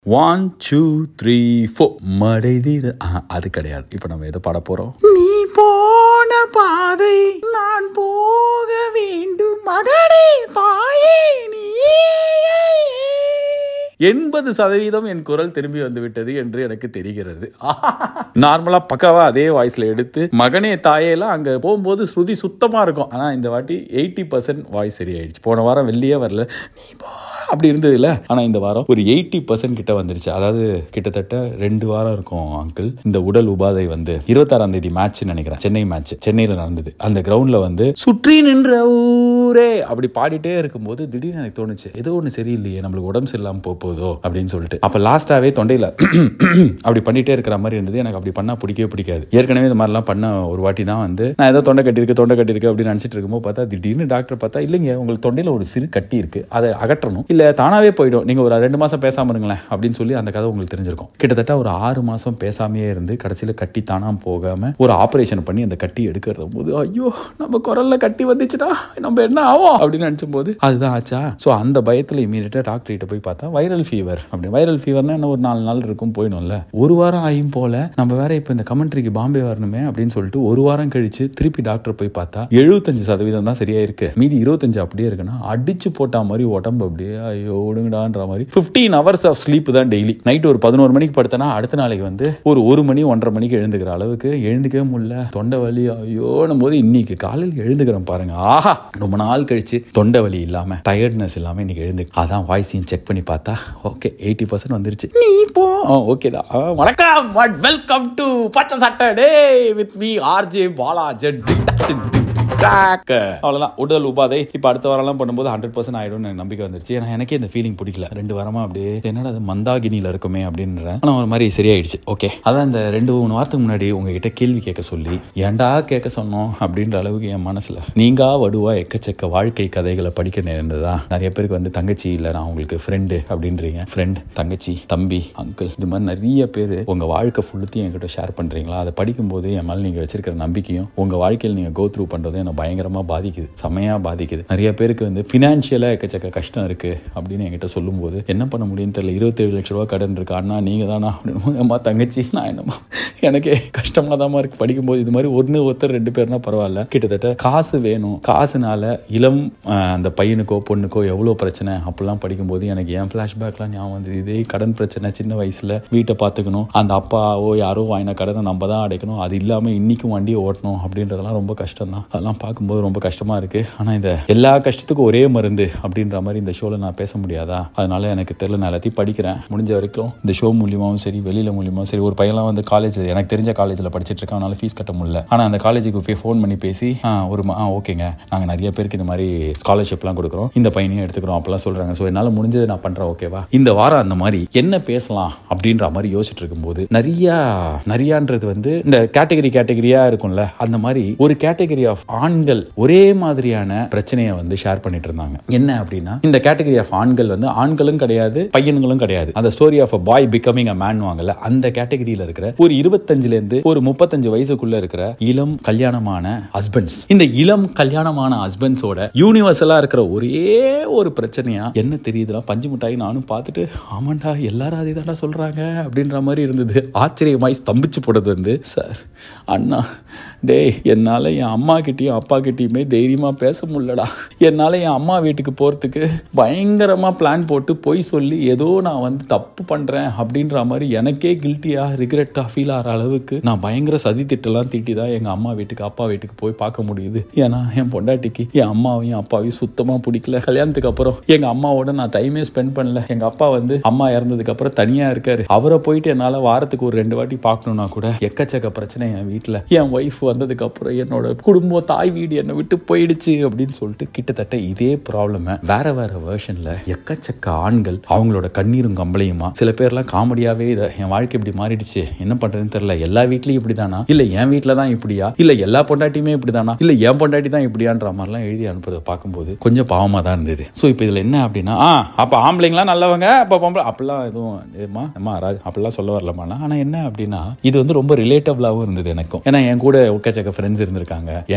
One two three four மடைதீர அது கிடையாது இப்போ நம்ம எதை பாட போறோம் நீ போன பாதை நான் போக வேண்டும் மகனே தாயே நீ எண்பது சதவீதம் என் குரல் திரும்பி வந்து விட்டது என்று எனக்கு தெரிகிறது நார்மலா பக்காவா அதே வாய்ஸ்ல எடுத்து மகனே தாயெல்லாம் அங்க போகும்போது ஸ்ருதி சுத்தமா இருக்கும் ஆனா இந்த வாட்டி எயிட்டி பர்சன்ட் வாய்ஸ் சரியாயிடுச்சு போன வாரம் வெளியே வரல நீ போ அப்படி இருந்தது இல்ல ஆனா இந்த வாரம் ஒரு எயிட்டி பர்சன்ட் கிட்ட வந்துருச்சு அதாவது கிட்டத்தட்ட ரெண்டு வாரம் இருக்கும் அங்கிள் இந்த உடல் உபாதை வந்து இருபத்தாறாம் தேதி மேட்ச் நினைக்கிறேன் சென்னை மேட்ச் சென்னையில நடந்தது அந்த கிரவுண்ட்ல வந்து சுற்றி நின்ற ஊரே அப்படி பாடிட்டே இருக்கும்போது திடீர்னு எனக்கு தோணுச்சு ஏதோ ஒண்ணு சரியில்லையே நம்மளுக்கு உடம்பு சரியில்லாம போக போதோ அப்படின்னு சொல்லிட்டு அப்ப லாஸ்டாவே தொண்டையில அப்படி பண்ணிட்டே இருக்கிற மாதிரி இருந்தது எனக்கு அப்படி பண்ணா பிடிக்கவே பிடிக்காது ஏற்கனவே இந்த மாதிரிலாம் பண்ண ஒரு வாட்டி தான் வந்து நான் ஏதோ தொண்டை கட்டியிருக்கு தொண்டை கட்டியிருக்கு அப்படின்னு நினைச்சிட்டு இருக்கும்போது பார்த்தா திடீர்னு டாக்டர் பார்த்தா இல்லைங்க உங்களுக்கு தொண்டையில ஒரு சிறு கட்டி இருக்கு அதை அகற்றணும் இல்ல தானாவே போயிடும் நீங்க ஒரு ரெண்டு மாசம் பேசாம இருங்களேன் அப்படின்னு சொல்லி அந்த கதை உங்களுக்கு தெரிஞ்சிருக்கும் கிட்டத்தட்ட ஒரு ஆறு மாசம் பேசாமையே இருந்து கடைசியில கட்டி தானா போகாம ஒரு ஆபரேஷன் பண்ணி அந்த கட்டி எடுக்கிறது போது ஐயோ நம்ம குரல்ல கட்டி வந்துச்சுன்னா நம்ம என்ன ஆகும் அப்படின்னு நினைச்சும் போது அதுதான் ஆச்சா ஸோ அந்த பயத்துல இமீடியட்டா டாக்டர் கிட்ட போய் பார்த்தா வைரல் ஃபீவர் அப்படி வைரல் ஃபீவர்னா என்ன ஒரு நாலு நாள் இருக்கும் போயிடும்ல ஒரு வாரம் ஆயும் போல நம்ம வேற இப்போ இந்த கமெண்ட்ரிக்கு பாம்பே வரணுமே அப்படின்னு சொல்லிட்டு ஒரு வாரம் கழிச்சு திருப்பி டாக்டர் போய் பார்த்தா எழுபத்தஞ்சு சதவீதம் தான் சரியா இருக்கு மீதி இருபத்தஞ்சு அப்படியே இருக்குன்னா அடிச்சு போட்டா மாதிரி உடம்பு அப்படியே ஐயோ விடுங்கடான்ற மாதிரி ஃபிஃப்டீன் ஹவர்ஸ் ஆஃப் ஸ்லீப் தான் டெய்லி நைட் ஒரு பதினோரு மணிக்கு படுத்தனா அடுத்த நாளைக்கு வந்து ஒரு ஒரு மணி ஒன்றரை மணிக்கு எழுந்துக்கிற அளவுக்கு எழுந்துக்கவே முடியல தொண்டை வலி ஐயோனும் போது இன்னைக்கு காலையில் எழுந்துக்கிறேன் பாருங்க ஆஹா ரொம்ப நாள் கழிச்சு தொண்டை வலி இல்லாம டயர்ட்னஸ் இல்லாம இன்னைக்கு எழுந்து அதான் வாய்ஸையும் செக் பண்ணி பார்த்தா ஓகே எயிட்டி பர்சன்ட் வந்துருச்சு நீ போ ஓகே தான் ஆ, வணக்கம் வெல்கம் டு பச்சை Saturday with me RJ Bala ஜெட் அவ்வளவுதான் உடல் உபாதை இப்ப அடுத்த வாரம்லாம் பண்ணும்போது ஹண்ட்ரட் பர்சன்ட் ஆயிடும் எனக்கு நம்பிக்கை வந்துருச்சு ஏன்னா எனக்கே இந்த ஃபீலிங் பிடிக்கல ரெண்டு வாரமா அப்படியே என்னடா அது மந்தாகினியில இருக்குமே அப்படின்ற ஆனா ஒரு மாதிரி சரியாயிடுச்சு ஓகே அதான் இந்த ரெண்டு மூணு வாரத்துக்கு முன்னாடி உங்ககிட்ட கேள்வி கேட்க சொல்லி ஏன்டா கேட்க சொன்னோம் அப்படின்ற அளவுக்கு என் மனசுல நீங்கா வடுவா எக்கச்சக்க வாழ்க்கை கதைகளை படிக்க நேர்ந்ததுதான் நிறைய பேருக்கு வந்து தங்கச்சி இல்ல நான் உங்களுக்கு ஃப்ரெண்டு அப்படின்றீங்க ஃப்ரெண்ட் தங்கச்சி தம்பி அங்கிள் இது மாதிரி நிறைய பேர் உங்க வாழ்க்கை ஃபுல்லுத்தையும் என்கிட்ட ஷேர் பண்றீங்களா அதை படிக்கும்போது என் மேல நீங்க வச்சிருக்கிற நம்பிக்கையும் உங்க வாழ்க்கையில் நீங்க கோ த்ரூ பண்றதும் என்ன பயங்கரமா பாதிக்குது செமையா பாதிக்குது நிறைய பேருக்கு வந்து பினான்சியலா எக்கச்சக்க கஷ்டம் இருக்கு அப்படின்னு என்கிட்ட சொல்லும்போது என்ன பண்ண முடியும்னு தெரியல இருபத்தேழு லட்ச ரூபா கடன் இருக்கு அண்ணா நீங்க தானா அப்படின்னு அம்மா தங்கச்சி நான் என்னம்மா எனக்கே கஷ்டமா தான் இருக்கு படிக்கும்போது இது மாதிரி ஒன்று ஒருத்தர் ரெண்டு பேர்னா பரவாயில்ல கிட்டத்தட்ட காசு வேணும் காசுனால இளம் அஹ், அந்த பையனுக்கோ பொண்ணுக்கோ எவ்வளோ பிரச்சனை அப்படிலாம் படிக்கும்போது எனக்கு என் ஃப்ளாஷ்பேக்லாம் ஞாபகம் வந்தது இதே கடன் பிரச்சனை சின்ன வயசுல வீட்டை பார்த்துக்கணும் அந்த அப்பாவோ யாரோ வாங்கின கடனை நம்ம தான் அடைக்கணும் அது இல்லாமல் இன்னைக்கும் வண்டியை ஓட்டணும் அப்படின்றதெல்லாம் ரொம்ப கஷ்டம் தான் அதெல்லாம் பார்க்கும்போது ரொம்ப கஷ்டமா இருக்கு ஆனால் இந்த எல்லா கஷ்டத்துக்கும் ஒரே மருந்து அப்படின்ற மாதிரி இந்த ஷோவில் நான் பேச முடியாதா அதனால எனக்கு தெரியல நான் எல்லாத்தையும் படிக்கிறேன் முடிஞ்ச வரைக்கும் இந்த ஷோ மூலியமாவும் சரி வெளியில மூலியமாவும் சரி ஒரு பையன்லாம் வந்து காலேஜ் எனக்கு தெரிஞ்ச காலேஜில் படிச்சிட்டு இருக்கான் அதனால ஃபீஸ் கட்ட முடியல ஆனால் அந்த காலேஜுக்கு போய் ஃபோன் பண்ணி பேசி ஆ, ஒரு ம- ஆ ஓகேங்க நாங்கள் நிறைய பேருக்கு இந்த மாதிரி ஸ்காலர்ஷிப்லாம் கொடுக்குறோம் இந்த பையனையும் எடுத்துக்கிறோம் அப்பெல்லாம் சொல்றாங்க ஸோ என்னால் முடிஞ்சதை நான் பண்றேன் ஓகேவா இந்த வாரம் அந்த மாதிரி என்ன பேசலாம் அப்படின்ற மாதிரி யோசிச்சுட்டு இருக்கும்போது நிறைய நிறையான்றது வந்து இந்த கேட்டகரி கேட்டகரியா இருக்கும்ல அந்த மாதிரி ஒரு கேட்டகரி ஆஃப் ஆண்கள் ஒரே மாதிரியான பிரச்சனையை வந்து ஷேர் பண்ணிட்டு இருந்தாங்க என்ன அப்படின்னா இந்த கேட்டகரி ஆஃப் ஆண்கள் வந்து ஆண்களும் கிடையாது பையன்களும் கிடையாது அந்த story of a boy becoming a man வாங்கல அந்த கேட்டகரியில இருக்கிற ஒரு இருபத்தஞ்சுல இருந்து ஒரு முப்பத்தஞ்சு வயசுக்குள்ள இருக்கிற இளம் கல்யாணமான ஹஸ்பண்ட்ஸ் இந்த இளம் கல்யாணமான ஹஸ்பண்ட்ஸோட யூனிவர்சலா இருக்கிற ஒரே ஒரு பிரச்சனையா என்ன தெரியுதுன்னா பஞ்சு மிட்டாய் நானும் பார்த்துட்டு ஆமாண்டா எல்லாரும் அதே தாண்டா சொல்றாங்க அப்படின்ற மாதிரி இருந்தது ஆச்சரியமாய் ஸ்தம்பிச்சு போடுறது வந்து சார் அண்ணா டேய் என்னால என் அம்மா கிட்டயும் அப்பா கிட்டயுமே தைரியமா பேச முடியலடா என்னால என் அம்மா வீட்டுக்கு போறதுக்கு பயங்கரமா பிளான் போட்டு பொய் சொல்லி ஏதோ நான் வந்து தப்பு பண்றேன் அப்படின்ற மாதிரி எனக்கே கில்ட்டியா ரிக்ரெட்டா ஃபீல் ஆகிற அளவுக்கு நான் பயங்கர சதி திட்டெல்லாம் திட்டி தான் எங்க அம்மா வீட்டுக்கு அப்பா வீட்டுக்கு போய் பார்க்க முடியுது ஏன்னா என் பொண்டாட்டிக்கு என் அம்மாவையும் அப்பாவையும் சுத்தமா பிடிக்கல கல்யாணத்துக்கு அப்புறம் எங்க அம்மாவோட நான் டைமே ஸ்பெண்ட் பண்ணல எங்க அப்பா வந்து அம்மா இறந்ததுக்கு அப்புறம் தனியா இருக்காரு அவரை போயிட்டு என்னால வாரத்துக்கு ஒரு ரெண்டு வாட்டி பார்க்கணும்னா கூட எக்கச்சக்க பிரச்சனை என் வீட்டுல என் ஒய்ஃப் வந்ததுக்கு அப்புறம் என்னோட குடும்பம் தாய் வீடு என்னை விட்டு போயிடுச்சு அப்படின்னு சொல்லிட்டு கிட்டத்தட்ட இதே ப்ராப்ளம் வேற வேற வெர்ஷன்ல எக்கச்சக்க ஆண்கள் அவங்களோட கண்ணீரும் கம்பளையுமா சில பேர்லாம் காமெடியாவே இதை என் வாழ்க்கை இப்படி மாறிடுச்சு என்ன பண்றதுன்னு தெரியல எல்லா வீட்லயும் இப்படிதானா இல்ல என் வீட்ல தான் இப்படியா இல்ல எல்லா பொண்டாட்டியுமே இப்படிதானா இல்ல என் பொண்டாட்டி தான் இப்படியான்ற மாதிரிலாம் எழுதி அனுப்புறதை பார்க்கும்போது கொஞ்சம் பாவமா தான் இருந்தது ஸோ இப்போ இதுல என்ன அப்படின்னா ஆ அப்ப ஆம்பளைங்களாம் நல்லவங்க அப்ப பொம்பளை அப்படிலாம் எதுவும் ஏமா அம்மா ராஜ் அப்படிலாம் சொல்ல வரலமாண்ணா ஆனா என்ன அப்படின்னா இது வந்து ரொம்ப ரிலேட்டபிளாகவும் இருந்தது எனக்கும் ஏன்னா என் கூட உக்கச்சக்க ஃப்ரெண்ட்ஸ் இருந்திருக்காங்க என்னால் எல்லா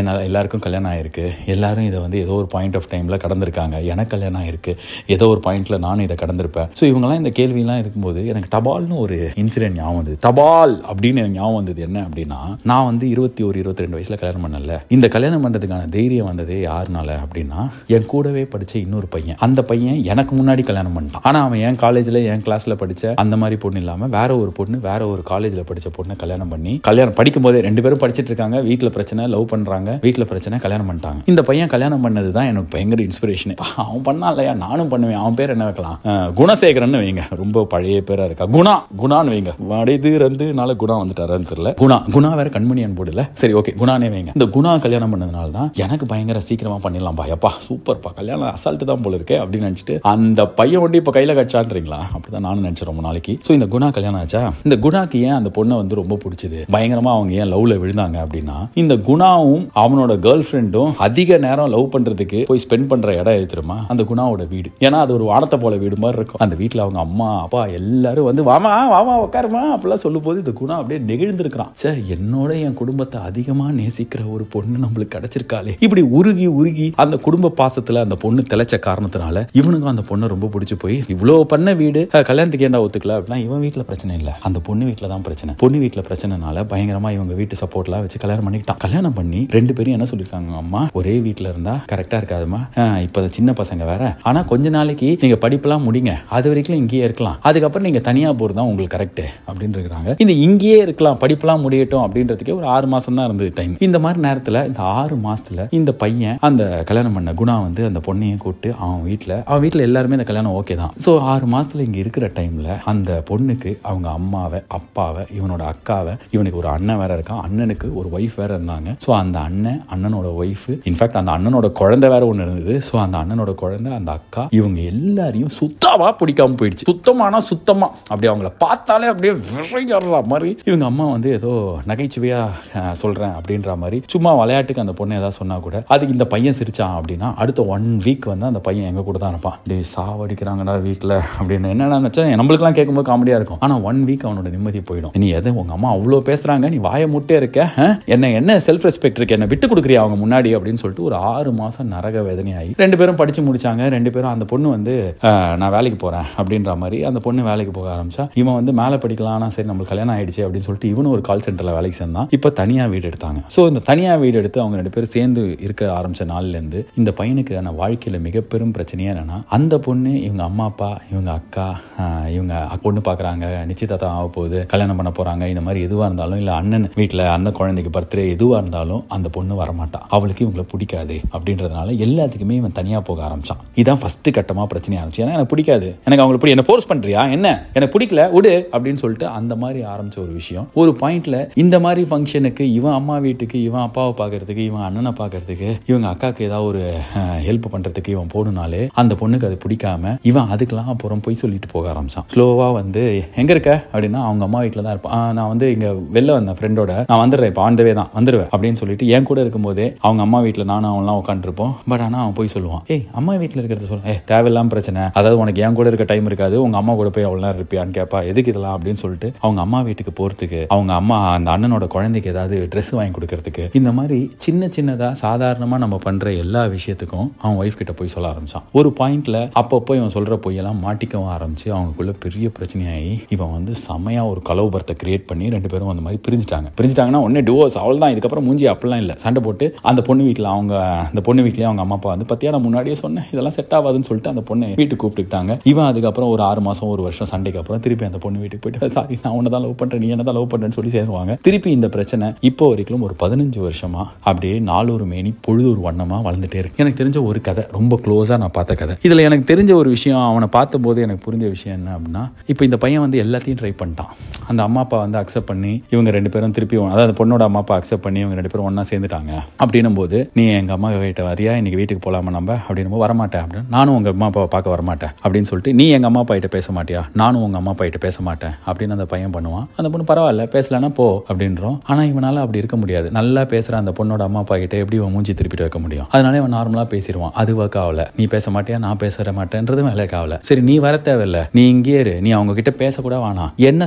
எல்லாருக்கும் கல்யாணம் ஆயிருக்கு எல்லாரும் இதை வந்து ஏதோ ஒரு பாயிண்ட் ஆஃப் டைமில் கடந்திருக்காங்க எனக்கு கல்யாணம் ஆயிருக்கு ஏதோ ஒரு பாயிண்ட்ல நானும் இதை கடந்திருப்பேன் ஸோ இவங்கெல்லாம் இந்த கேள்வியெல்லாம் இருக்கும்போது எனக்கு டபால்னு ஒரு இன்சிடென்ட் ஞாபகம் வந்தது டபால் அப்படின்னு எனக்கு ஞாபகம் வந்தது என்ன அப்படின்னா நான் வந்து இருபத்தி ஒரு இருபத்தி ரெண்டு வயசுல கல்யாணம் பண்ணல இந்த கல்யாணம் பண்றதுக்கான தைரியம் வந்ததே யாருனால அப்படின்னா என் கூடவே படிச்ச இன்னொரு பையன் அந்த பையன் எனக்கு முன்னாடி கல்யாணம் பண்ணிட்டான் ஆனா அவன் என் காலேஜ்ல என் கிளாஸ்ல படிச்ச அந்த மாதிரி பொண்ணு இல்லாம வேற ஒரு பொண்ணு வேற ஒரு காலேஜ்ல படிச்ச பொண்ணை கல்யாணம் பண்ணி கல்யாணம் படிக்கும் போதே ரெண்டு பேரும் படிச்சிட்டு இருக்காங்க வீட்ல பிரச்சனை லவ் பண்றாங்க வீட்ல பிரச்சனை கல்யாணம் பண்ணிட்டாங்க இந்த பையன் கல்யாணம் பண்ணது தான் எனக்கு பயங்கர இன்ஸ்பிரேஷன் அவன் பண்ணான் இல்லையா நானும் பண்ணுவேன் அவன் பேர் என்ன வைக்கலாம் அஹ், குணசேகரன் வைங்க ரொம்ப பழைய பேரா இருக்கா குணா குணான்னு வைங்க வடைது ரெண்டுனால குணா வந்துட்டாரான்னு தெரியல குணா குணா வேற கண்மணியான் போடல சரி ஓகே குணானே வைங்க இந்த குணா கல்யாணம் பண்ணதுனால தான் எனக்கு பயங்கர சீக்கிரமா பண்ணிடலாம்பா எப்பா சூப்பர்ப்பா கல்யாணம் அசால்ட்டு தான் போல இருக்கே அப்படின்னு நினைச்சிட்டு அந்த பையன் ஒண்டி இப்ப கையில கட்சான்றீங்களா அப்படிதான் நானும் நினைச்சேன் ரொம்ப நாளைக்கு ஸோ இந்த குணா கல்யாணம் ஆச்சா இந்த குணாக்கு ஏன் அந்த பொண்ணை வந்து ரொம்ப பிடிச்சது பயங்கரமா அவங்க ஏன் லவ்ல விழுந்தாங்க அப்படின்னா இந்த குணாவும் அவனோட கேர்ள் ஃப்ரெண்டும் அதிக நேரம் லவ் பண்றதுக்கு போய் ஸ்பெண்ட் பண்ற இடம் எது தெரியுமா அந்த குணாவோட வீடு ஏன்னா அது ஒரு வானத்தை போல வீடு மாதிரி இருக்கும் அந்த வீட்ல அவங்க அம்மா அப்பா எல்லாரும் வந்து வாமா வாமா உட்காருமா அப்படிலாம் சொல்லும் போது இந்த குணா அப்படியே நெகிழ்ந்திருக்கிறான் சார் என்னோட என் குடும்பத்தை அதிகமா நேசிக்கிற ஒரு பொண்ணு நம்மளுக்கு கிடைச்சிருக்காளே இப்படி உருகி உருகி அந்த குடும்ப பாசத்துல அந்த பொண்ணு திளைச்ச காரணத்தினால இவனுக்கும் அந்த பொண்ணை ரொம்ப பிடிச்சு போய் இவ்வளவு பண்ண வீடு அஹ், கல்யாணத்துக்கு ஏன்டா ஒத்துக்கல அப்படின்னா இவன் வீட்டுல பிரச்சனை இல்ல அந்த பொண்ணு வீட்டுல தான் பிரச்சனை பொண்ணு வீட்டுல பிரச்சனைனால பயங்கரமா இவங்க வீட்டு சப்போர்ட்லாம் வச்சு கல்யாணம் பண்ணிக்கிட்டான் கல்யாணம் பண்ணி ரெண்டு பேரும் என்ன சொல்லிருக்காங்க அம்மா ஒரே வீட்டுல இருந்தா கரெக்டா இருக்காதுமா அஹ், இப்ப சின்ன பசங்க வேற ஆனா கொஞ்ச நாளைக்கு நீங்க படிப்பெல்லாம் முடிங்க அது வரைக்கும் இங்கேயே இருக்கலாம் அதுக்கப்புறம் நீங்க தனியா போறது தான் உங்களுக்கு கரெக்ட் அப்படின்னு இருக்கிறாங்க இந்த இங்கேயே இருக்கலாம் படிப்பெல்லாம் முடியட்டும் அப்படின்றதுக்கே ஒரு ஆறு மாசம் தான் இருந்தது டைம் இந்த மாதிரி நேரத்துல இந்த ஆறு மாசத்துல இந்த பையன் அந்த கல்யாணம் பண்ண குணா வந்து அந்த பொண்ணையும் கூப்பிட்டு அவன் வீட்டுல அவன் வீட்டுல எல்லாருமே இந்த கல்யாணம் ஓகே தான் ஸோ ஆறு மாசத்துல இங்க இருக்கிற டைம்ல அந்த பொண்ணுக்கு அவங்க அம்மாவை அப்பாவை இவனோட அக்காவை இவனுக்கு ஒரு அண்ணன் வேற இருக்கான் அண்ணனுக்கு ஒரு ஒய்ஃப் வேற இருந்தாங்க ஸோ அந்த அண்ணன் அண்ணனோட ஒய்ஃப் இன்ஃபேக்ட் அந்த அண்ணனோட குழந்தை வேற ஒன்று இருந்தது ஸோ அந்த அண்ணனோட குழந்தை அந்த அக்கா இவங்க எல்லாரையும் சுத்தமா பிடிக்காம போயிடுச்சு சுத்தமானா சுத்தமா அப்படி அவங்கள பார்த்தாலே அப்படியே விரையற மாதிரி இவங்க அம்மா வந்து ஏதோ நகைச்சுவையா அஹ், சொல்றேன் அப்படின்ற மாதிரி சும்மா விளையாட்டுக்கு அந்த பொண்ணு ஏதாவது சொன்னா கூட அதுக்கு இந்த பையன் சிரிச்சான் அப்படின்னா அடுத்த ஒன் வீக் வந்து அந்த பையன் எங்க கூட தான் இருப்பான் டே சாவடிக்கிறாங்கடா வீட்டில் அப்படின்னு என்ன நினைச்சேன் நம்மளுக்குலாம் கேட்கும்போது காமெடியா இருக்கும் ஆனா ஒன் வீக் அவனோட நிம்மதி போயிடும் நீ எதை உங்க அம்மா அவ்வளோ பேசுறாங்க நீ வாயை முட்டே இருக்க அஹ்? என்ன என்ன செல்ஃப் ரெஸ்பெக்ட் இருக்கு என்ன விட்டு கொடுக்குறியா அவங்க முன்னாடி அப்படின்னு சொல்லிட்டு ஒரு ஆறு மாசம் நரக வேதனையாகி ரெண்டு பேரும் படிச்சு முடிச்சாங்க ரெண்டு பேரும் அந்த பொண்ணு வந்து அஹ், நான் வேலைக்கு போறேன் அப்படின்ற மாதிரி அந்த பொண்ணு வேலைக்கு போக ஆரம்பிச்சா இவன் வந்து மேலே படிக்கலாம் ஆனா சரி நம்மளுக்கு கல்யாணம் ஆயிடுச்சு அப்படின்னு சொல்லிட்டு இவனும் ஒரு கால் சென்டர்ல வேலைக்கு சேர்ந்தான் இப்போ தனியா வீடு எடுத்தாங்க ஸோ இந்த தனியா வீடு எடுத்து அவங்க ரெண்டு பேரும் சேர்ந்து இருக்க ஆரம்பிச்ச நாள்ல இருந்து இந்த பையனுக்கான வாழ்க்கையில மிக பெரும் பிரச்சனையே என்னன்னா அந்த பொண்ணு இவங்க அம்மா அப்பா இவங்க அக்கா ஆஹ், இவங்க பொண்ணு பார்க்குறாங்க நிச்சயதார்த்தம் ஆக போகுது கல்யாணம் பண்ண போறாங்க இந்த மாதிரி எதுவாக இருந்தாலும் இல்லை அண்ணன் வீட்டில் அந்த குழந்தைக்கு பர்த்டே எதுவாக இருந்தாலும் அந்த பொண்ணு வரமாட்டா அவளுக்கு இவங்களை பிடிக்காது அப்படின்றதுனால எல்லாத்துக்குமே இவன் தனியாக போக ஆரம்பிச்சான் இதான் ஃபர்ஸ்ட் கட்டமாக பிரச்சனை ஆரம்பிச்சு ஏன்னா எனக்கு பிடிக்காது எனக்கு அவங்களை பிடி என்ன ஃபோர்ஸ் பண்றியா என்ன எனக்கு பிடிக்கல விடு அப்படின்னு சொல்லிட்டு அந்த மாதிரி ஆரம்பிச்ச ஒரு விஷயம் ஒரு பாயிண்ட்ல இந்த மாதிரி ஃபங்க்ஷனுக்கு இவன் அம்மா வீட்டுக்கு இவன் அப்பாவை பார்க்கறதுக்கு இவன் அண்ணனை பார்க்கறதுக்கு இவங்க அக்காவுக்கு ஏதாவது ஒரு ஹெல்ப் பண்றதுக்கு இவன் போடுனாலே அந்த பொண்ணுக்கு அது பிடிக்காம இவன் அதுக்கெல்லாம் அப்புறம் போய் சொல்லிட்டு போக ஆரம்பிச்சான் ஸ்லோவா வந்து எங்க இருக்க அப்படின்னா அவங்க அம்மா வீட்டில் தான் இருப்பான் "ஆ, நான் வந்து இங்க வெளில வந்தேன் ஃப்ரெண்டோட நான் வந்துடுறேன் இப்போ ஆண்டவே தான் வந்துடுவேன் அப்படின்னு சொல்லிட்டு என் கூட இருக்கும்போதே அவங்க அம்மா வீட்டில் நானும் அவன்லாம் உட்காந்துருப்போம் பட் ஆனால் அவன் போய் சொல்லுவான் ஏய் அம்மா வீட்டில் இருக்கிறத சொல்ல ஏ தேவையில்லாம பிரச்சனை அதாவது உனக்கு என் கூட இருக்க டைம் இருக்காது உங்க அம்மா கூட போய் அவ்வளோ நேரம் இருப்பியான்னு கேட்பா எதுக்கு இதெல்லாம் அப்படின்னு சொல்லிட்டு அவங்க அம்மா வீட்டுக்கு போறதுக்கு அவங்க அம்மா அந்த அண்ணனோட குழந்தைக்கு ஏதாவது ட்ரெஸ் வாங்கி கொடுக்கறதுக்கு இந்த மாதிரி சின்ன சின்னதா சாதாரணமா நம்ம பண்ற எல்லா விஷயத்துக்கும் அவன் ஒய்ஃப் கிட்ட போய் சொல்ல ஆரம்பிச்சான் ஒரு பாயிண்ட்ல அப்பப்போ இவன் சொல்ற பொய்யெல்லாம் மாட்டிக்கவும் ஆரம்பிச்சு அவங்களுக்குள்ள பெரிய பிரச்சனையாகி இவன் வந்து செமையா ஒரு கலவரத்தை கிரியேட் பண்ணி ரெண்டு பேரும் அந்த மாதிரி பிரிஞ்சுட்டாங்க பிரிஞ்சுட்டாங்கன்னா உடனே டிவோர்ஸ் அவள் தான் இதுக்கப்புறம் மூஞ்சி அப்படிலாம் இல்லை சண்டை போட்டு அந்த பொண்ணு வீட்டில் அவங்க அந்த பொண்ணு வீட்லயே அவங்க அம்மா அப்பா வந்து பத்தியா நான் முன்னாடியே சொன்னேன் இதெல்லாம் செட் ஆகாதுன்னு சொல்லிட்டு அந்த பொண்ணு வீட்டுக்கு கூப்பிட்டுக்கிட்டாங்க இவன் அதுக்கப்புறம் ஒரு ஆறு மாசம் ஒரு வருஷம் சண்டைக்கு அப்புறம் திருப்பி அந்த பொண்ணு வீட்டுக்கு போயிட்டு சாரி நான் உன்னை தான் லவ் பண்றேன் நீ என்ன தான் லவ் பண்றேன்னு சொல்லி சேருவாங்க திருப்பி இந்த பிரச்சனை இப்போ வரைக்கும் ஒரு பதினஞ்சு வருஷமா அப்படியே நாலொரு மேனி பொழுது ஒரு வண்ணமா வளர்ந்துட்டே இருக்கு எனக்கு தெரிஞ்ச ஒரு கதை ரொம்ப க்ளோஸா நான் பார்த்த கதை இதுல எனக்கு தெரிஞ்ச ஒரு விஷயம் அவனை பார்த்தபோது எனக்கு புரிஞ்ச விஷயம் என்ன அப்படின்னா இப்போ இந்த பையன் வந்து எல்லாத்தையும் ட்ரை பண்ணிட்டான் அந்த அம்மா அப்பா வந்து அக்செப்ட் பண்ணி இவங்க ரெண்டு பேரும் திருப்பி அதாவது அந்த பொண்ணோட அம்மா அப்பா அக்செப்ட் பண்ணி இவங்க ரெண்டு பேரும் ஒண்ணா சேர்ந்துட்டாங்க அப்படின்னும் போது நீ எங்க அம்மா கிட்ட வரியா இன்னைக்கு வீட்டுக்கு போலாமா நம்ம அப்படின்னு போது, வரமாட்டேன் அப்படின்னு நானும் உங்க அம்மா அப்பாவை பார்க்க வரமாட்டேன் அப்படின்னு சொல்லிட்டு நீ எங்க அம்மா அப்பா கிட்ட பேச மாட்டியா நானும் உங்க அம்மா அப்பா கிட்ட பேச மாட்டேன் அப்படின்னு அந்த பையன் பண்ணுவான் அந்த பொண்ணு பரவாயில்ல பேசலன்னா போ அப்படின்றோம் ஆனா இவனால அப்படி இருக்க முடியாது நல்லா பேசுற அந்த பொண்ணோட அம்மா அப்பா கிட்ட எப்படி இவன் மூஞ்சி திருப்பிட்டு வைக்க முடியும் அதனால இவன் நார்மலா பேசிடுவான் அது ஒர்க் ஆகல நீ பேச மாட்டியா நான் பேச மாட்டேன்றது வேலைக்கு ஆகல சரி நீ வர தேவையில்ல நீ இங்கே இரு நீ அவங்க கிட்ட பேசக்கூட வேணாம் என்ன ஸ்டாப் பண்ண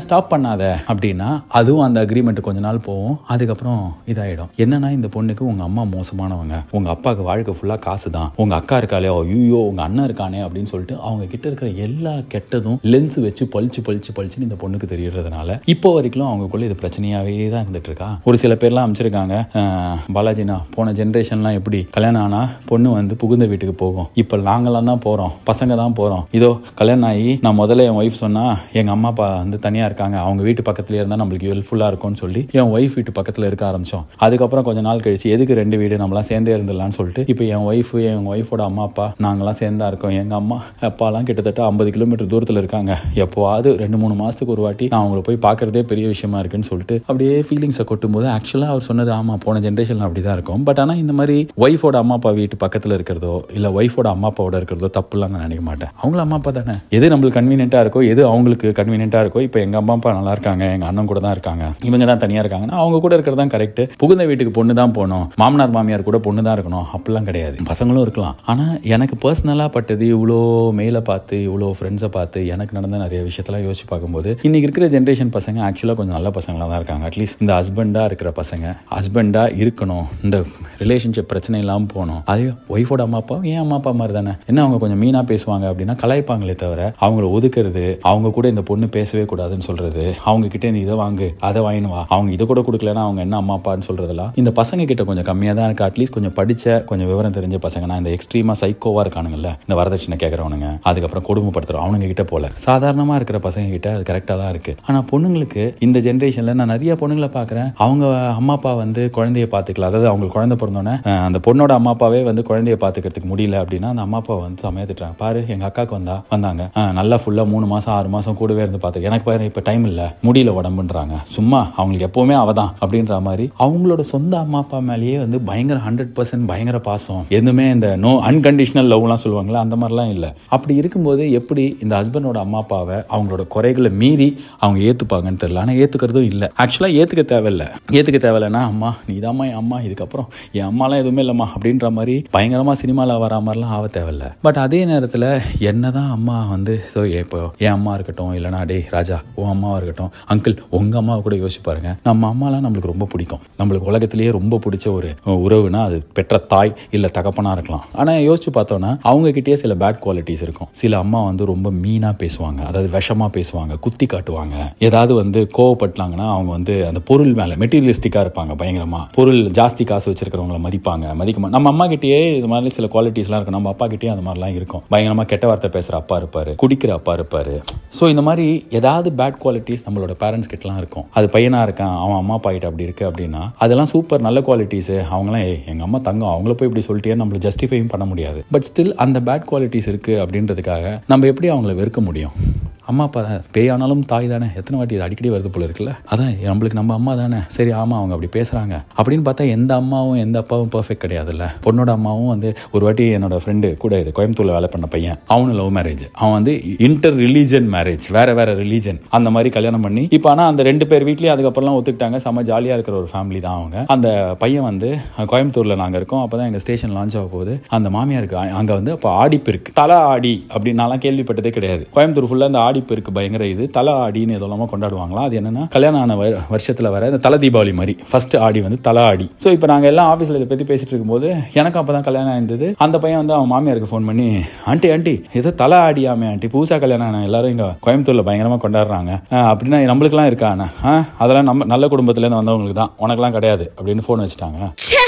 பண்ணாத அப்படின்னா அதுவும் அந்த அக்ரிமெண்ட் கொஞ்ச நாள் போகும் அதுக்கப்புறம் இதாயிடும் என்னன்னா இந்த பொண்ணுக்கு உங்க அம்மா மோசமானவங்க உங்க அப்பாவுக்கு வாழ்க்கை ஃபுல்லா காசு தான் உங்க அக்கா இருக்காளே ஐயோ உங்க அண்ணன் இருக்கானே அப்படின்னு சொல்லிட்டு அவங்க கிட்ட இருக்கிற எல்லா கெட்டதும் லென்ஸ் வச்சு பளிச்சு பளிச்சு பளிச்சுன்னு இந்த பொண்ணுக்கு தெரியறதுனால இப்போ வரைக்கும் அவங்களுக்குள்ள இது பிரச்சனையாவே தான் இருந்துட்டு இருக்கா ஒரு சில பேர்லாம் அமைச்சிருக்காங்க அஹ், பாலாஜினா போன ஜென்ரேஷன்லாம் எப்படி கல்யாணம் ஆனா பொண்ணு வந்து புகுந்த வீட்டுக்கு போகும் இப்போ நாங்களாம் தான் போறோம் பசங்க தான் போறோம் இதோ கல்யாணம் ஆகி நான் முதல்ல என் ஒய்ஃப் சொன்னா எங்க அம்மா அப்பா வந்து தனியா இருக்காங்க அவங்க வீட்டு பக்கத்துலயே இருந்தா நம்மளுக்கு ஹெல்ப்ஃபுல்லா இருக்கும்னு சொல்லி என் ஒய்ஃப் வீட்டு பக்கத்துல இருக்க ஆரம்பிச்சோம் அதுக்கப்புறம் கொஞ்ச நாள் கழிச்சு எதுக்கு ரெண்டு வீடு நம்மளாம் சேர்ந்தே இருந்துடலாம்னு சொல்லிட்டு இப்போ என் ஒய்ஃப் என் ஒய்ஃபோட அம்மா அப்பா நாங்களாம் சேர்ந்தா இருக்கோம் எங்க அம்மா அப்பாலாம் கிட்டத்தட்ட ஐம்பது கிலோமீட்டர் தூரத்துல இருக்காங்க எப்போவாது ரெண்டு மூணு மாசத்துக்கு ஒரு வாட்டி நான் அவங்கள போய் பார்க்கறதே பெரிய விஷயமா இருக்குன்னு சொல்லிட்டு அப்படியே ஃபீலிங்ஸை கொட்டும் போது ஆக்சுவலாக அவர் சொன்னது ஆமா போன ஜென்ரேஷன்ல அப்படிதான் இருக்கும் பட் ஆனா இந்த மாதிரி ஒய்ஃபோட அம்மா அப்பா வீட்டு பக்கத்துல இருக்கிறதோ இல்ல ஒய்ஃபோட அம்மா அப்பாவோட இருக்கிறதோ தப்புலாம் நான் நினைக்க மாட்டேன் அவங்கள அம்மா அப்பா தானே எது நம்மளுக்கு கன்வீனியன்ட்டா இருக்கோ எது அவங்களுக்கு கன்வீனியன்ட்டா இருக்கோ இப்போ எங்க அம்மா அப்பா நல்லா இருக்காங்க எங்க அண்ணன் கூட தான் இருக்காங்க இவங்க தான் தனியா இருக்காங்கன்னா அவங்க கூட இருக்கிறது தான் கரெக்ட் புகுந்த வீட்டுக்கு பொண்ணு தான் போகணும் மாமனார் மாமியார் கூட பொண்ணு தான் இருக்கணும் அப்படிலாம் கிடையாது பசங்களும் இருக்கலாம் ஆனா எனக்கு பர்சனலா பட்டது இவ்வளோ மேல பார்த்து இவ்வளோ ஃப்ரெண்ட்ஸை பார்த்து எனக்கு நடந்த நிறைய விஷயத்தெல்லாம் யோசிச்சு பார்க்கும்போது இன்னைக்கு இருக்கிற ஜென்ரேஷன் பசங்க ஆக்சுவலாக கொஞ்சம் நல்ல பசங்களாக தான் இருக்காங்க அட்லீஸ்ட் இந்த ஹஸ்பண்டாக இருக்கிற பசங்க ஹஸ்பண்டாக இருக்கணும் இந்த ரிலேஷன்ஷிப் பிரச்சனை இல்லாமல் போகணும் அதே ஒய்ஃபோட அம்மா அப்பா ஏன் அம்மா அப்பா மாதிரி தானே என்ன அவங்க கொஞ்சம் மீனாக பேசுவாங்க அப்படின்னா கலாய்ப்பாங்களே தவிர அவங்கள ஒதுக்குறது அவங்க கூட இந்த பொண்ணு பேசவே கூடாதுன்னு சொல்றது அவங்க கிட்ட நீ இதை வாங்கு அதை வாங்கினு வா அவங்க இதை கூட கொடுக்கலன்னா அவங்க என்ன அம்மா அப்பான்னு சொல்றதெல்லாம் இந்த பசங்க கிட்ட கொஞ்சம் கம்மியாக தான் இருக்கு அட்லீஸ்ட் கொஞ்சம் படிச்ச கொஞ்சம் விவரம் தெரிஞ்ச பசங்க நான் இந்த எக்ஸ்ட்ரீமா சைக்கோவா இருக்கானுங்கல்ல இந்த வரதட்சணை கேட்கறவனுங்க அதுக்கப்புறம் கொடுமைப்படுத்துறோம் அவனுங்க கிட்ட போல சாதாரணமா இருக்கிற பசங்க கிட்ட அது கரெக்டாக தான் இருக்கு ஆனா பொண்ணுங்களுக்கு இந்த ஜென்ரேஷன்ல நான் நிறைய பொண்ணுங்களை பார்க்குறேன் அவங்க அம்மா அப்பா வந்து குழந்தைய பார்த்துக்கல அதாவது அவங்களுக்கு குழந்தை பிறந்தோன்னே அஹ், அந்த பொண்ணோட அம்மா அப்பாவே வந்து குழந்தைய பார்த்துக்கிறதுக்கு முடியல அப்படின்னா அந்த அம்மா அப்பா வந்து சமையா திட்டுறாங்க பாரு எங்க அக்காவுக்கு வந்தா வந்தாங்க அஹ், நல்லா ஃபுல்லா மூணு மாசம் ஆறு மாசம் கூடவே இருந்து பார்த்து எனக்கு பாரு இப்ப டைம் இல்ல முடியல உடம்புன்றாங்க சும்மா அவங்களுக்கு எப்பவுமே அவதான் அப்படின்ற மாதிரி அவங்களோட சொந்த அம்மா அப்பா மேலேயே வந்து பயங்கர ஹண்ட்ரட் பர்சன்ட் பயங்கர பாசம் எதுவுமே இந்த நோ அன்கண்டிஷனல் லவ்லாம் சொல்லுவாங்களா அந்த மாதிரிலாம் இல்லை அப்படி இருக்கும்போது எப்படி இந்த ஹஸ்பண்டோட அம்மா அப்பாவை அவங்களோட குறைகளை மீறி அவங்க ஏத்துப்பாங்கன்னு தெரியல ஆனால் ஏத்துக்கிறதும் இல்லை ஆக்சுவலாக ஏத்துக்க தேவையில்ல ஏத்துக்க தேவையில்லைன்னா அம்மா நீ என் அம்மா இதுக்கப்புறம் என் அம்மாலாம் எதுவுமே இல்லைம்மா அப்படின்ற மாதிரி பயங்கரமா சினிமாவில் வரா மாதிரிலாம் ஆக தேவையில்ல பட் அதே நேரத்தில் என்னதான் அம்மா வந்து ஸோ இப்போ என் அம்மா இருக்கட்டும் இல்லைனா டேய் ராஜா உன் அம்மாவா இருக்கட்டும் அங்கிள் உங்க அம்மாவை கூட யோசிச்சு பாருங்க நம்ம அம்மாலாம் நம்மளுக்கு ரொம்ப பிடிக்கும் நம்மளுக்கு உலகத்திலேயே ரொம்ப பிடிச்ச ஒரு உறவுனா அது பெற்ற தாய் இல்லை தகப்பனா இருக்கலாம் ஆனால் யோசிச்சு பார்த்தோன்னா அவங்க கிட்டயே சில பேட் குவாலிட்டிஸ் இருக்கும் சில அம்மா வந்து ரொம்ப மீனா பேசுவாங்க அதாவது விஷமா பேசுவாங்க குத்தி காட்டுவாங்க ஏதாவது வந்து கோவப்பட்டாங்கன்னா அவங்க வந்து அந்த பொருள் மேல மெட்டீரியலிஸ்டிக்கா இருப்பாங்க பயங்கரமா பொருள் ஜாஸ்தி காசு வச்சிருக்கிறவங்கள மதிப்பாங்க மதிக்க மா- நம்ம அம்மா கிட்டயே இது மாதிரி சில குவாலிட்டிஸ்லாம் இருக்கும் நம்ம அப்பா கிட்டயே அந்த மாதிரிலாம் இருக்கும் பயங்கரமா கெட்ட வார்த்தை பேசுற அப்பா இருப்பாரு குடிக்கிற அப்பா இருப்பாரு ஸோ இந்த மாதிரி ஏதாவது பேட் குவாலிட்டிஸ் நம்மளோட பேரண்ட்ஸ் கிட்டலாம் இருக்கும் அது பையனா இருக்கான் அவன் அம்மா அப்பா கிட்ட அப்படி இருக்கு அப்படின்னா அதெல்லாம் சூப்பர் நல்ல குவாலிட்டிஸ் அவங்களாம் ஏய் எங்க அம்மா தங்கம் அவங்கள போய் இப்படி சொல்லிட்டே நம்மள ஜஸ்டிஃபையும் பண்ண முடியாது பட் ஸ்டில் அந்த பேட் குவாலிட்டிஸ் இருக்கு அப்படின்றதுக்காக நம்ம எப்படி அவங்கள வெறுக்க முடியும் அம்மா அப்பா தான் பேயானாலும் தாய் தானே எத்தனை வாட்டி இது அடிக்கடி வருது போல இருக்குல்ல அதான் நம்மளுக்கு நம்ம அம்மா தானே சரி ஆமா அவங்க அப்படி பேசுறாங்க அப்படின்னு பார்த்தா எந்த அம்மாவும் எந்த அப்பாவும் பெர்ஃபெக்ட் கிடையாதுல்ல பொண்ணோட அம்மாவும் வந்து ஒரு வாட்டி என்னோட ஃப்ரெண்டு கூட இது கோயம்புத்தூர்ல வேலை பண்ண பையன் அவனும் லவ் மேரேஜ் அவன் வந்து இன்டர் ரிலீஜன் மேரேஜ் வேற வேற ரிலீஜன் அந்த மாதிரி கல்யாணம் பண்ணி இப்போ ஆனால் அந்த ரெண்டு பேர் வீட்லயும் அதுக்கப்புறம்லாம் ஒத்துக்கிட்டாங்க செம்ம ஜாலியாக இருக்கிற ஒரு ஃபேமிலி தான் அவங்க அந்த பையன் வந்து கோயம்புத்தூர்ல நாங்கள் இருக்கோம் அப்பதான் எங்க ஸ்டேஷன் லான்ச் ஆக போகுது அந்த மாமியாருக்கு அ- அங்க வந்து அப்போ ஆடிப்பெருக்கு தலை ஆடி அப்படின்னு நான்லாம் கேள்விப்பட்டதே கிடையாது கோயம்புத்தூர் ஃபுல்லா இந்த ஆடிப்பெருக்கு பயங்கர இது தலை ஆடின்னு எதெல்லாமோ கொண்டாடுவாங்களாம் அது என்னன்னா கல்யாணம் ஆன வ- வருஷத்துல வர இந்த தலை தீபாவளி மாதிரி ஃபர்ஸ்ட் ஆடி வந்து தலை ஆடி ஸோ இப்போ நாங்கள் எல்லாம் ஆஃபீஸில் இதை பற்றி பேசிட்டு இருக்கும்போது எனக்கும் அப்போ தான் கல்யாணம் இருந்தது அந்த பையன் வந்து அவன் மாமியாருக்கு ஃபோன் பண்ணி ஆண்டி ஆண்டி ஏதோ தலை ஆடியாமே ஆண்டி புதுசாக கல்யாணம் ஆன எல்லாரும் இங்கே கோயம்புத்தூரில் பயங்கரமாக கொண்டாடுறாங்க அஹ் அப்படின்னா நம்மளுக்குலாம் இருக்கா அண்ணா ஆ அதெல்லாம் நம்ம நல்ல குடும்பத்துலேருந்து வந்தவங்களுக்கு தான் உனக்கெல்லாம் கிடையாது அப்படின்னு ஃபோன் வச்சுட்டாங்க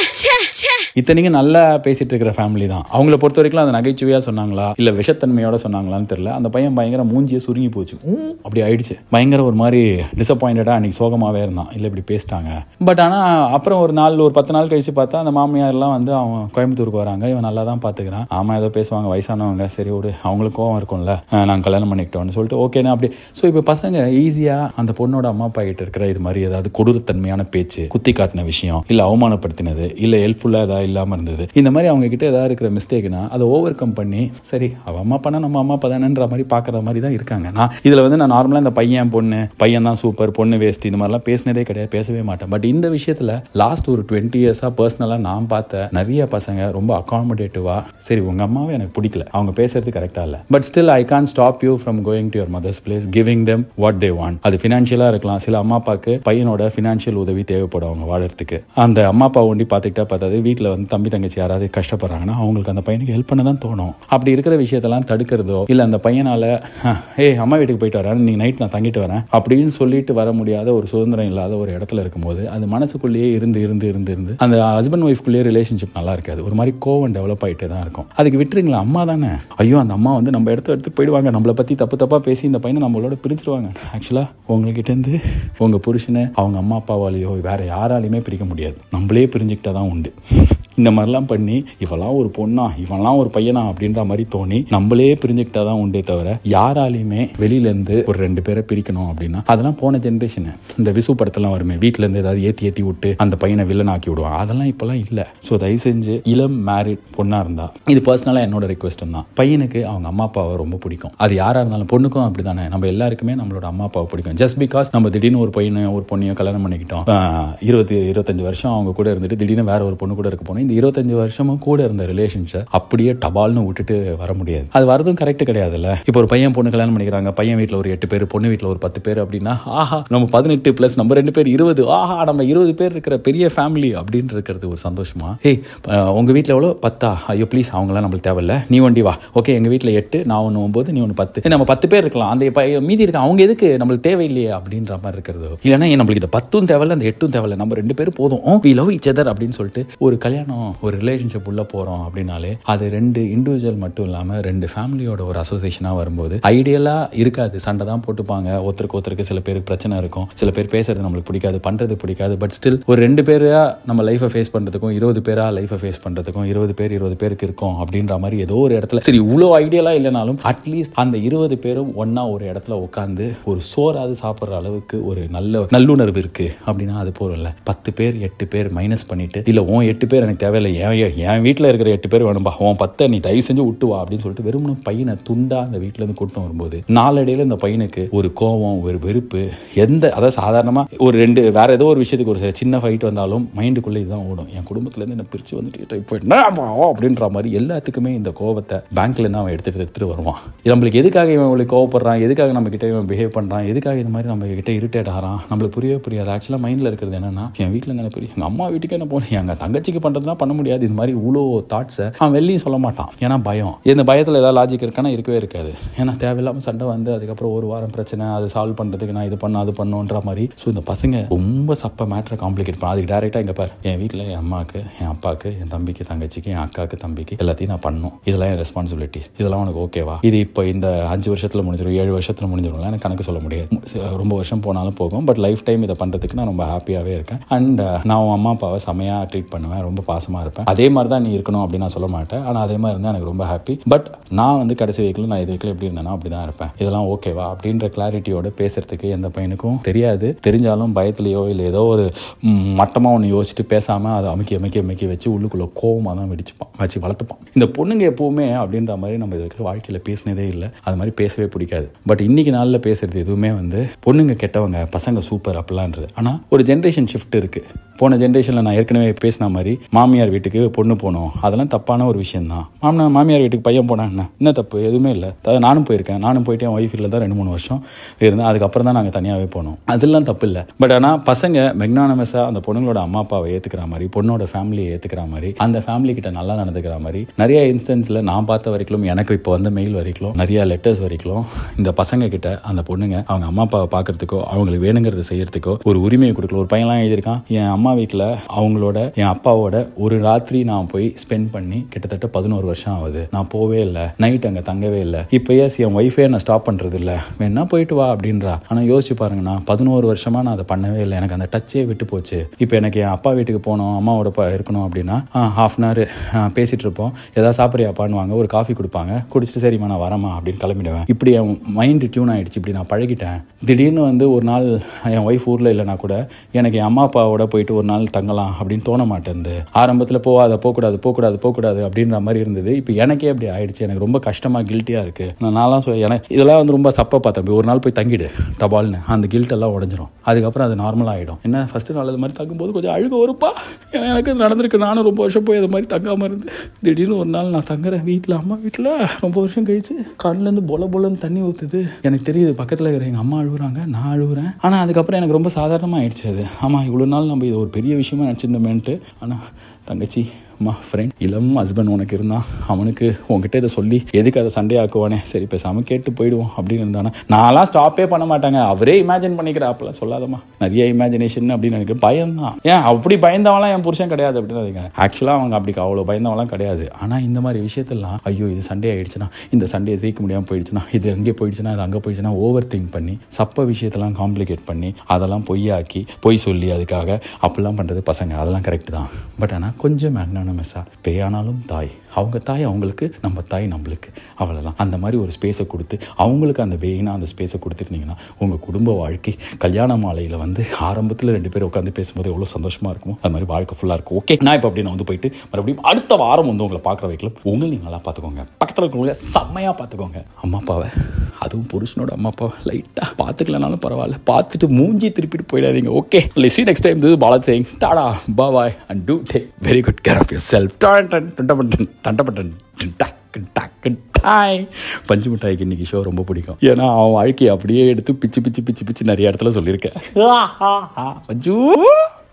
இத்தனைக்கும் நல்லா பேசிட்டு இருக்கிற ஃபேமிலி தான் அவங்கள பொறுத்த வரைக்கும் அது நகைச்சுவையா சொன்னாங்களா இல்ல விஷத்தன்மையோட சொன்னாங்களான்னு தெரியல அந்த பையன் பயங்கர மூஞ்சியே சுருங்கி போச்சு ஊம், அப்படி ஆயிடுச்சு பயங்கர ஒரு மாதிரி டிசப்பாயிண்டடா அன்னைக்கு சோகமாவே இருந்தான் இல்ல இப்படி பேசிட்டாங்க பட் ஆனா அப்புறம் ஒரு நாள் ஒரு பத்து நாள் கழிச்சு பார்த்தா அந்த மாமியார்லாம் வந்து அவன் கோயம்புத்தூருக்கு வராங்க இவன் நல்லா தான் பாத்துக்கிறான் ஆமா ஏதோ பேசுவாங்க வயசானவங்க சரி விடு அவங்களுக்கு கோவம் இருக்கும்ல அஹ் நாங்க கல்யாணம் பண்ணிக்கிட்டோம்னு சொல்லிட்டு ஓகேண்ணா அப்படி ஸோ இப்போ பசங்க ஈஸியா அந்த பொண்ணோட அம்மா அப்பா கிட்ட இருக்கிற இது மாதிரி ஏதாவது கொடூரத்தன்மையான பேச்சு குத்தி காட்டின விஷயம் இல்ல அவமானப்படுத்தினது இல்ல ஹெல்ப்ஃபுல்லா ஏதாவது இல்லாம இருந்தது இந்த மாதிரி அவங்க கிட்ட ஏதாவது இருக்கிற மிஸ்டேக்னா அதை ஓவர் கம் பண்ணி சரி அவ அம்மா அப்பா நம்ம அம்மா அப்பா தானேன்ற மாதிரி பாக்குற மாதிரி தான் இருக்காங்க பேசுவாங்க நான் இதில் வந்து நான் நார்மலாக இந்த பையன் பொண்ணு பையன் தான் சூப்பர் பொண்ணு வேஸ்ட் இந்த மாதிரிலாம் பேசினதே கிடையாது பேசவே மாட்டேன் பட் இந்த விஷயத்தில் லாஸ்ட் ஒரு டுவெண்ட்டி இயர்ஸாக பர்சனலாக நான் பார்த்த நிறைய பசங்க ரொம்ப அகாமடேட்டிவாக சரி உங்கள் அம்மாவே எனக்கு பிடிக்கல அவங்க பேசுறது கரெக்டாக இல்லை but still I can stop you from going to your mother's place giving them what they want அது ஃபினான்ஷியலாக இருக்கலாம் சில அம்மா அப்பாவுக்கு பையனோட ஃபினான்ஷியல் உதவி தேவைப்படும் அவங்க வாழறதுக்கு அந்த அம்மா அப்பா ஒண்டி பார்த்துக்கிட்டா பார்த்தாது வீட்டில் வந்து தம்பி தங்கச்சி யாராவது கஷ்டப்படுறாங்கன்னா அவங்களுக்கு அந்த பையனுக்கு ஹெல்ப் பண்ண தான் தோணும் அப்படி இருக்கிற விஷயத்தெல்லாம் தடுக்கிறதோ இல்லை அந்த பையனால ஏய் அம்மா வீட்டுக்கு போயிட்டு வரேன் நீ நைட் நான் தங்கிட்டு வரேன் அப்படின்னு சொல்லிட்டு வர முடியாத ஒரு சுதந்திரம் இல்லாத ஒரு இடத்துல இருக்கும்போது அது மனசுக்குள்ளேயே இருந்து இருந்து இருந்து இருந்து அந்த ஹஸ்பண்ட் ஒய்ஃப்குள்ளேயே ரிலேஷன்ஷிப் நல்லா இருக்காது ஒரு மாதிரி கோவம் டெவலப் ஆகிட்டே தான் இருக்கும் அதுக்கு விட்டுருங்களா அம்மா தானே ஐயோ அந்த அம்மா வந்து நம்ம இடத்த எடுத்து போயிடுவாங்க நம்மளை பற்றி தப்பு தப்பாக பேசி இந்த பையனை நம்மளோட பிரிச்சிருவாங்க ஆக்சுவலாக உங்ககிட்டேருந்து உங்கள் புருஷனை அவங்க அம்மா அப்பாவாலேயோ வேற யாராலையுமே பிரிக்க முடியாது நம்மளே பிரிஞ்சுக்கிட்டா தான் உண்டு இந்த மாதிரிலாம் பண்ணி இவெல்லாம் ஒரு பொண்ணா இவெல்லாம் ஒரு பையனா அப்படின்ற மாதிரி தோணி நம்மளே பிரிஞ்சுக்கிட்டா தான் உண்டே தவிர யாராலையுமே வெளியிலேருந்து ஒரு ரெண்டு பேரை பிரிக்கணும் அப்படின்னா அதெல்லாம் போன ஜென்ரேஷனு இந்த விசு படத்தெல்லாம் வருமே வீட்டிலேருந்து ஏதாவது ஏற்றி ஏற்றி விட்டு அந்த பையனை வில்லன் ஆக்கி விடுவான் அதெல்லாம் இப்போலாம் இல்லை ஸோ தயவு செஞ்சு இளம் மேரிட் பொண்ணாக இருந்தா இது பர்சனலாக என்னோட ரெக்வஸ்ட்டும் தான் பையனுக்கு அவங்க அம்மா அப்பாவை ரொம்ப பிடிக்கும் அது யாராக இருந்தாலும் பொண்ணுக்கும் அப்படி தானே நம்ம எல்லாருக்குமே நம்மளோட அம்மா அப்பாவை பிடிக்கும் ஜஸ்ட் பிகாஸ் நம்ம திடீர்னு ஒரு பையனையோ ஒரு பொண்ணையோ கல்யாணம் பண்ணிக்கிட்டோம் ஆஹ் இருபது இருபத்தஞ்சு வருஷம் அவங்க கூட இருந்துட்டு திடீர்னு வேற ஒரு பொண்ணு கூட இருக்க போனோம் இந்த இருபத்தஞ்சு வருஷமும் கூட இருந்த ரிலேஷன்ஷிப் அப்படியே டபால்னு விட்டுட்டு வர முடியாது அது வரதும் கரெக்ட் கிடையாதுல்ல இப்போ ஒரு பையன் பொண்ணு கல்யாணம் பண்ணிக்கிறாங்க பையன் வீட்டில் ஒரு எட்டு பேர் பொண்ணு வீட்டில் ஒரு பத்து பேர் அப்படின்னா ஆஹா நம்ம பதினெட்டு ப்ளஸ் நம்ம ரெண்டு பேர் இருபது ஆஹா நம்ம இருபது பேர் இருக்கிற பெரிய ஃபேமிலி அப்படின்னு இருக்கிறது ஒரு சந்தோஷமா ஏய் அஹ், உங்க வீட்டில் எவ்வளோ பத்தா ஐயோ ப்ளீஸ் அவங்களாம் நம்மளுக்கு தேவையில்ல நீ வண்டி வா ஓகே எங்கள் வீட்டில் எட்டு நான் ஒன்று ஒம்பது நீ ஒன்று பத்து ஏய், நம்ம பத்து பேர் இருக்கலாம் அந்த பைய- மீதி இருக்க அவங்க எதுக்கு நம்மளுக்கு தேவையில்லையே அப்படின்ற மாதிரி இருக்கிறதோ இல்லைன்னா ஏன் நம்மளுக்கு இந்த பத்தும் தேவையில்ல அந்த எட்டும் தேவையில்ல நம்ம ரெண்டு பேரும் போதும் வி லவ் each other அப்படின்னு சொல்லிட்டு ஒரு கல்யாணம் ஒரு ரிலேஷன்ஷிப் உள்ள போகிறோம் அப்படின்னாலே அது ரெண்டு இண்டிவிஜுவல் மட்டும் இல்லாமல் ரெண்டு ஃபேமிலியோட ஒரு அசோசியேஷனாக வரும்போது ஐடியலாக இருக்காது சண்டை தான் போட்டுப்பாங்க ஒருத்தருக்கு ஒருத்தருக்கு சில பேருக்கு பிரச்சனை இருக்கும் சில பேர் பேசுறது நம்மளுக்கு பிடிக்காது பண்ணுறது பிடிக்காது பட் ஸ்டில் ஒரு ரெண்டு பேரா நம்ம லைஃப்பை ஃபேஸ் பண்ணுறதுக்கும் இருபது பேரா லைஃப்பை ஃபேஸ் பண்ணுறதுக்கும் இருபது பேர் இருபது பேருக்கு இருக்கும் அப்படின்ற மாதிரி ஏதோ ஒரு இடத்துல சரி இவ்வளோ ஐடியலாக இல்லைனாலும் அட்லீஸ்ட் அந்த இருபது பேரும் ஒன்றா ஒரு இடத்துல உட்காந்து ஒரு சோறாவது சாப்பிட்ற அளவுக்கு ஒரு நல்ல நல்லுணர்வு இருக்கு அப்படின்னா அது போகிறோம்ல பத்து பேர் எட்டு பேர் மைனஸ் பண்ணிட்டு இல்லை உன் எட்டு பேர் எனக்கு தேவையில்லை என் என் வீட்டில் இருக்கிற எட்டு பேர் வேணும்பா உன் பத்தை நீ தயவு செஞ்சு விட்டு வா அப்படின்னு சொல்லிட்டு வெறும் பையனை துண்டா அந்த வீட்டுல இருந்து கூட்டம் வரும்போது நாளடைவில் இந்த பையனுக்கு ஒரு கோவம் ஒரு வெறுப்பு எந்த அதாவது சாதாரணமாக ஒரு ரெண்டு வேற ஏதோ ஒரு விஷயத்துக்கு ஒரு சின்ன ஃபைட் வந்தாலும் மைண்டுக்குள்ளே இதுதான் ஓடும் என் குடும்பத்துலேருந்து என்ன பிரித்து வந்துட்டு டைப் அப்படின்ற மாதிரி எல்லாத்துக்குமே இந்த கோவத்தை பேங்க்லேருந்து அவன் எடுத்துட்டு எடுத்துட்டு வருவான் இது நம்மளுக்கு எதுக்காக இவன் இவளுக்கு கோவப்படுறான் எதுக்காக நம்ம கிட்ட இவன் பிஹேவ் பண்ணுறான் எதுக்காக இந்த மாதிரி நம்ம கிட்ட இரிட்டேட் ஆகிறான் நம்மளுக்கு புரியவே புரியாது ஆக்சுவலாக மைண்டில் இருக்கிறது என்னன்னா என் வீட்டில் என்ன புரியும் எங்கள் அம்மா வீட்டுக்கு என்ன போனேன் எங்கள் தங்கச்சிக்கு பண்ணுறதுனா பண்ண முடியாது இது மாதிரி இவ்வளோ தாட்ஸை அவன் வெளியும் சொல்ல மாட்டான் ஏன்னா பயம் இந்த பயத்தில் ஏதாவது லாஜிக் இருக்கானா இருக்கவே இருக்காது ஏன்னா தேவையில்லாமல் சண்டை வந்து அதுக்கப்புறம் ஒரு வாரம் பிரச்சனை அதை சால்வ் பண்ணுறதுக்கு நான் இது பண்ண அது பண்ணுன்ற மாதிரி ஸோ இந்த பசங்க ரொம்ப சப்ப மேட்ரை காம்ப்ளிகேட் பண்ண அதுக்கு டேரெக்டாக இங்கே பார் என் வீட்டில் என் அம்மாவுக்கு என் அப்பாவுக்கு என் தம்பிக்கு தங்கச்சிக்கு என் அக்காவுக்கு தம்பிக்கு எல்லாத்தையும் நான் பண்ணணும் இதெல்லாம் என் ரெஸ்பான்சிபிலிட்டிஸ் இதெல்லாம் உனக்கு ஓகேவா இது இப்போ இந்த அஞ்சு வருஷத்தில் முடிஞ்சிடும் ஏழு வருஷத்தில் முடிஞ்சிடும்ல எனக்கு கணக்கு சொல்ல முடியாது மு- ரொம்ப வருஷம் போனாலும் போகும் பட் லைஃப் டைம் இதை பண்ணுறதுக்கு நான் ரொம்ப ஹாப்பியாகவே இருக்கேன் அண்ட் நான் உன் அம்மா அப்பாவை செமையாக ட்ரீட் பண்ணுவேன் ரொம்ப பாசமாக இருப்பேன் அதே மாதிரி தான் நீ இருக்கணும் அப்படின்னு நான் சொல்ல மாட்டேன் ஆனால் அதே மாதிரி இருந்தால் எனக்கு ரொம்ப ஹாப்பி பட் நான் வந்து கடைசி வீக்கில் நான் இது வீக்கில் எப்படி இருந்தேனோ அப்படி தான் இருப்பேன் இதெல்லாம் ஓகேவா அப்படின்ற கிளாரிட்டியோட பேசுறதுக்கு எந்த பையனுக்கும் தெரியாது தெரிஞ்சாலும் பயத்துலையோ இல்லை ஏதோ ஒரு மட்டமாக ஒன்று யோசிச்சுட்டு பேசாமல் அதை அமுக்கி அமுக்கி அமுக்கி வச்சு உள்ளுக்குள்ளே கோவமாக தான் வெடிச்சுப்பான் வச்சு வளர்த்துப்பான் இந்த பொண்ணுங்க எப்போவுமே அப்படின்ற மாதிரி நம்ம இதுக்கு வாழ்க்கையில் பேசினதே இல்லை அது மாதிரி பேசவே பிடிக்காது பட் இன்னைக்கு நாளில் பேசுறது எதுவுமே வந்து பொண்ணுங்க கெட்டவங்க பசங்க சூப்பர் அப்படிலான்றது ஆனால் ஒரு ஜென்ரேஷன் ஷிஃப்ட் இருக்கு போன ஜென்ரேஷனில் நான் ஏற்கனவே பேசின மாதிரி மாமியார் வீட்டுக்கு பொண்ணு போகணும் அதெல்லாம் தப்பான ஒரு விஷயம் தான் மாமனார் மாமியார் வீட்டுக்கு பையன் போனா என்ன என்ன தப்பு எதுவுமே இல்லை த- நானும் போயிருக்கேன் நானும் போயிட்டு என் ஒய்ஃப் தான் ரெண்டு மூணு வருஷம் இருந்தேன் அதுக்கப்புறம் தான் நாங்கள் தனியாகவே போனோம் அதெல்லாம் தப்பு இல்லை பட் ஆனால் பசங்க மெக்னானமஸாக அந்த பொண்ணுங்களோட அம்மா அப்பாவை ஏற்றுக்கிற மாதிரி பொண்ணோட ஃபேமிலியை ஏற்றுக்கிற மாதிரி அந்த ஃபேமிலி கிட்ட நல்லா நடந்துக்கிற மாதிரி நிறைய இன்ஸ்டன்ஸில் நான் பார்த்த வரைக்கும் எனக்கு இப்போ வந்த மெயில் வரைக்கும் நிறைய லெட்டர்ஸ் வரைக்கும் இந்த பசங்க கிட்ட அந்த பொண்ணுங்க அவங்க அம்மா அப்பாவை பார்க்கறதுக்கோ அவங்களுக்கு வேணுங்கிறது செய்யறதுக்கோ ஒரு உரிமையை கொடுக்கல ஒரு பையன்லாம் எழுதியிருக்கான் என் அம்மா வீட்டில் அவங்களோட என் அப்பாவோட ஒரு ராத்திரி நான் போய் ஸ்பெண்ட் பண்ணி கிட்டத்தட்ட பதினோரு வருஷம் ஆகுது நான் போவே இல்லை நைட் அங்கே தங்கவே இல்லை இப்போ எஸ் என் ஒய்ஃபே நான் ஸ்டாப் பண்ணுறது இல்லை வேணா போயிட்டு வா அப்படின்றா ஆனால் யோசிச்சு பாருங்கண்ணா பதினோரு வருஷமா நான் அதை பண்ணவே இல்லை எனக்கு அந்த டச்சே விட்டு போச்சு இப்போ எனக்கு என் அப்பா வீட்டுக்கு போகணும் அம்மாவோட ப- இருக்கணும் அப்படின்னா ஹாஃப் அன் ஹவர் பேசிட்டு இருப்போம் ஏதாவது சாப்பிட்றியாப்பான்னு வாங்க ஒரு காஃபி கொடுப்பாங்க குடிச்சிட்டு சரிம்மா நான் வரமா அப்படின்னு கிளம்பிடுவேன் இப்படி என் மைண்டு டியூன் ஆயிடுச்சு இப்படி நான் பழகிட்டேன் திடீர்னு வந்து ஒரு நாள் என் ஒய்ஃப் ஊரில் இல்லைனா கூட எனக்கு என் அம்மா அப்பாவோட போயிட்டு ஒரு நாள் தங்கலாம் அப்படின்னு தோண மாட்டேங்குது ஆரம்பத்தில் போகாத போகக்கூடாது போகக்கூடாது போகக்கூடாது அப்படின்ற மாதிரி இருந்தது இப்போ எனக்கே அப்படி ஆயிடுச்சு எனக்கு ரொம்ப கஷ்டமாக கில்ட்டியாக இருக்குது நான் நான்லாம் சொல் எனக்கு இதெல்லாம் வந்து ரொம்ப சப்பை பார்த்தேன் ஒரு நாள் போய் தங்கிடு தபால்னு அந்த கில்ட் எல்லாம் உடஞ்சிரும் அதுக்கப்புறம் அது நார்மலாக ஆகிடும் என்ன ஃபஸ்ட்டு நாள் அது மாதிரி தங்கும்போது கொஞ்சம் அழுக வருப்பா ஏன்னா எனக்கு இது நடந்திருக்கு நானும் ரொம்ப வருஷம் போய் அது மாதிரி தங்காமல் இருந்து திடீர்னு ஒரு நாள் நான் தங்குறேன் வீட்டில் அம்மா வீட்டில் ரொம்ப வருஷம் கழிச்சு கண்ணுலேருந்து பொல பொலன்னு தண்ணி ஊற்றுது எனக்கு தெரியுது பக்கத்தில் இருக்கிற எங்கள் அம்மா அழுகுறாங்க நான் அழுகுறேன் ஆனால் அதுக்கப்புறம் எனக்கு ரொம்ப சாதாரணமாக ஆயிடுச்சு அது ஆமாம் இவ்வளோ நாள் நம்ம இது ஒரு பெரிய விஷயமா நினச்சிருந்தோமேன்ட்டு ஆனால் தங்கச்சி அம்மா ஃப்ரெண்ட் இளம் ஹஸ்பண்ட் உனக்கு இருந்தான் அவனுக்கு உங்ககிட்ட இதை சொல்லி எதுக்கு அதை சண்டே ஆக்குவானே சரி பேசாமல் கேட்டு போயிடுவோம் அப்படின்னு இருந்தானா நான்லாம் ஸ்டாப்பே பண்ண மாட்டாங்க அவரே இமேஜின் பண்ணிக்கிறா அப்பெல்லாம் சொல்லாதம்மா நிறைய இமேஜினேஷன் அப்படின்னு எனக்கு பயம்தான் ஏன் அப்படி பயந்தவன்லாம் என் புருஷன் கிடையாது அப்படின்னு ஆக்சுவலாக அவங்க அப்படி அவ்வளோ பயந்தவன்லாம் கிடையாது ஆனால் இந்த மாதிரி விஷயத்தெல்லாம் ஐயோ இது சண்டே ஆயிடுச்சுன்னா இந்த சண்டே ஜெயிக்க முடியாமல் போயிடுச்சுன்னா இது அங்கே போயிடுச்சுன்னா அது அங்கே போயிடுச்சுன்னா ஓவர் திங்க் பண்ணி சப்ப விஷயத்தெல்லாம் காம்ப்ளிகேட் பண்ணி அதெல்லாம் பொய்யாக்கி பொய் சொல்லி அதுக்காக அப்படிலாம் பண்ணுறது பசங்க அதெல்லாம் கரெக்ட் தான் பட் ஆனால் கொஞ்சம் மேக்னானமஸாக பேயானாலும் தாய் அவங்க தாய் அவங்களுக்கு நம்ம தாய் நம்மளுக்கு அவ்வளோதான் அந்த மாதிரி ஒரு ஸ்பேஸை கொடுத்து அவங்களுக்கு அந்த வேயினா அந்த ஸ்பேஸை கொடுத்துருந்தீங்கன்னா உங்கள் குடும்ப வாழ்க்கை கல்யாண மாலையில் வந்து ஆரம்பத்தில் ரெண்டு பேரும் உட்காந்து பேசும்போது எவ்வளோ சந்தோஷமாக இருக்குமோ அது மாதிரி வாழ்க்கை ஃபுல்லாக இருக்கும் ஓகே நான் இப்போ அப்படி நான் வந்து போயிட்டு மறுபடியும் அடுத்த வாரம் வந்து உங்களை பார்க்குற வைக்கல உங்களை நீங்கள் நல்லா பார்த்துக்கோங்க பக்கத்தில் இருக்கிறவங்கள செம்மையாக பார்த்துக்கோங்க அம்மா அப்பாவை அதுவும் புருஷனோட அம்மா அப்பாவை லைட்டாக பார்த்துக்கலனாலும் பரவாயில்ல பார்த்துட்டு மூஞ்சி திருப்பிட்டு போயிடாதீங்க ஓகே லிசி நெக்ஸ்ட் டைம் இது Bala saying tata bye and do take very good care of yourself டன் டன் டண்டபட்டன் டண்டபட்டன் டக்கு டக்கு டாய் பஞ்சு மிட்டாய்க்கு இன்னைக்கு ஷோ ரொம்ப பிடிக்கும் ஏன்னா அவன் வாழ்க்கையை அப்படியே எடுத்து பிச்சு பிச்சு பிச்சு பிச்சு நிறைய இடத்துல சொல்லியிருக்கேன் பஞ்சு